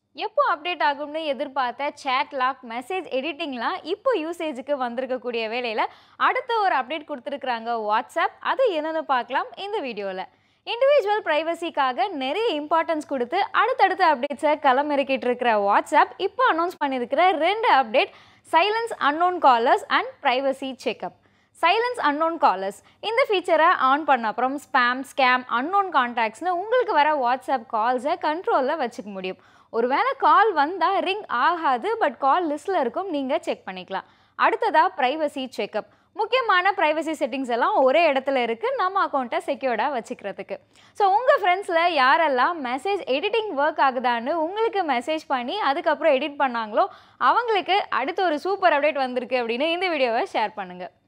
எப்போ அப்டேட் ஆகும்னு எதிர்பார்த்த சேட் லாக் மெசேஜ் எடிட்டிங்லாம் இப்போ யூசேஜுக்கு வந்திருக்கக்கூடிய வேளையில் அடுத்த ஒரு அப்டேட் கொடுத்துருக்குறாங்க வாட்ஸ்அப் அது என்னன்னு பார்க்கலாம் இந்த வீடியோவில் இண்டிவிஜுவல் ப்ரைவசிக்காக நிறைய இம்பார்ட்டன்ஸ் கொடுத்து அடுத்தடுத்த அப்டேட்ஸை களமிறக்கிட்டு இருக்கிற வாட்ஸ்அப் இப்போ அனௌன்ஸ் பண்ணியிருக்கிற ரெண்டு update silence unknown callers and privacy checkup silence unknown callers இந்த ஃபீச்சரை ஆன் பண்ண அப்புறம் ஸ்பேம் ஸ்கேம் அன்னோன் கான்டாக்ட்ஸ்னு உங்களுக்கு வர வாட்ஸ்அப் கால்ஸை கண்ட்ரோலில் வச்சுக்க முடியும் ஒருவேளை கால் வந்தால் ரிங் ஆகாது பட் கால் லிஸ்ட்டில் இருக்கும் நீங்கள் செக் பண்ணிக்கலாம் அடுத்ததாக ப்ரைவசி செக்அப் முக்கியமான ப்ரைவசி செட்டிங்ஸ் எல்லாம் ஒரே இடத்துல இருக்குது நம்ம அக்கௌண்ட்டை செக்யூர்டாக வச்சுக்கிறதுக்கு ஸோ உங்கள் ஃப்ரெண்ட்ஸில் யாரெல்லாம் மெசேஜ் எடிட்டிங் ஒர்க் ஆகுதான்னு உங்களுக்கு மெசேஜ் பண்ணி அதுக்கப்புறம் எடிட் பண்ணாங்களோ அவங்களுக்கு அடுத்து ஒரு சூப்பர் அப்டேட் வந்திருக்கு அப்படின்னு இந்த வீடியோவை ஷேர் பண்ணுங்கள்